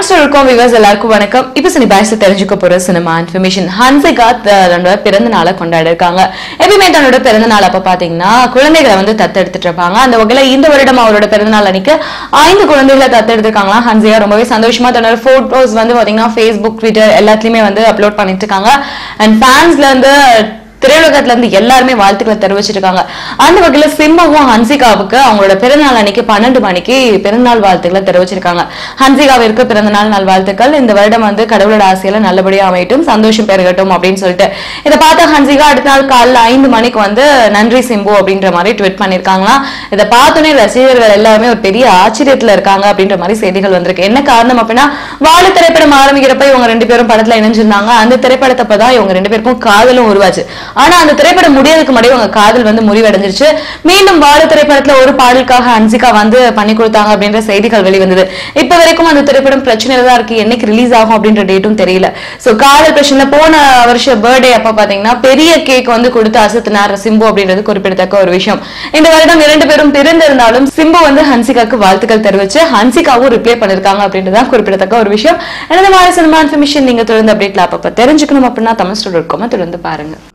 தமிழ் இருக்கோம் விவர்ஸ் எல்லாருக்கும் வணக்கம் இப்ப சினி பாய்ஸ் தெரிஞ்சுக்க போற சினிமா இன்ஃபர்மேஷன் ஹன்சிகா தன்னோட பிறந்த நாளை கொண்டாடி இருக்காங்க எப்பயுமே தன்னோட பிறந்த நாள் அப்ப பாத்தீங்கன்னா குழந்தைகளை வந்து தத்தெடுத்துட்டு இருப்பாங்க அந்த வகையில இந்த வருடம் அவரோட பிறந்த நாள் அன்னைக்கு ஐந்து குழந்தைகளை தத்தெடுத்திருக்காங்களா ஹன்சிகா ரொம்பவே சந்தோஷமா தன்னோட போட்டோஸ் வந்து பாத்தீங்கன்னா ஃபேஸ்புக் ட்விட்டர் எல்லாத்துலயுமே வந்து அப்லோட் பண்ணிட்டு இருக்காங்க அண்ட் ஃபேன்ஸ்ல இருந்து திரையுலகத்துல இருந்து எல்லாருமே வாழ்த்துக்களை தெரிவிச்சிருக்காங்க அந்த வகையில சிம்பவும் ஹன்சிகாவுக்கு அவங்களோட பிறந்தநாள் அன்னைக்கு பன்னெண்டு மணிக்கு பிறந்தநாள் வாழ்த்துக்களை தெரிவிச்சிருக்காங்க ஹன்சிகாவிற்கு பிறந்தநாள் நாள் வாழ்த்துக்கள் இந்த வருடம் வந்து கடவுளோட ஆசையில நல்லபடியா அமையட்டும் சந்தோஷம் பெருகட்டும் அப்படின்னு சொல்லிட்டு இதை பார்த்த ஹன்சிகா அடுத்த நாள் காலைல ஐந்து மணிக்கு வந்து நன்றி சிம்பு அப்படின்ற மாதிரி ட்வீட் பண்ணிருக்காங்களாம் இதை பார்த்தோன்னே ரசிகர்கள் எல்லாருமே ஒரு பெரிய ஆச்சரியத்துல இருக்காங்க அப்படின்ற மாதிரி செய்திகள் வந்திருக்கு என்ன காரணம் அப்படின்னா வாழ திரைப்படம் ஆரம்பிக்கிறப்ப இவங்க ரெண்டு பேரும் படத்துல இணைஞ்சிருந்தாங்க அந்த திரைப்படத்தப்ப தான் இவங்க ரெண்டு பேருக்கும் காதலும் உருவாச்சு ஆனா அந்த திரைப்படம் முடியறதுக்கு முன்னாடி இவங்க காதல் வந்து முறிவடைஞ்சிருச்சு மீண்டும் வாழ திரைப்படத்துல ஒரு பாடலுக்காக ஹன்சிகா வந்து பண்ணி கொடுத்தாங்க அப்படின்ற செய்திகள் வெளிவந்தது இப்ப வரைக்கும் அந்த திரைப்படம் பிரச்சனையில தான் இருக்கு என்னைக்கு ரிலீஸ் ஆகும் அப்படின்ற டேட்டும் தெரியல சோ காதல் பிரச்சனை போன வருஷம் பர்த்டே அப்ப பாத்தீங்கன்னா பெரிய கேக் வந்து கொடுத்து அசத்தினார் சிம்பு அப்படின்றது குறிப்பிடத்தக்க ஒரு விஷயம் இந்த வருடம் இரண்டு பேரும் பிறந்திருந்தாலும் சிம்பு வந்து ஹன்சிகாக்கு வாழ்த்துக்கள் தெரிவிச்சு ஹன்சிகாவும் ரிப்ளை பண்ணிருக்காங்க அப்படின்றதான் குறிப்பிடத்தக்க ஒரு விஷயம் எனது மாதிரி சினிமா இன்ஃபர்மேஷன் நீங்க தொடர்ந்து அப்டேட்ல அப்பப்ப தெரிஞ்சுக்கணும் அப்படின்னா தமிழ் ஸ்டோர் இருக்கோமா தொடர்ந்து பாருங்க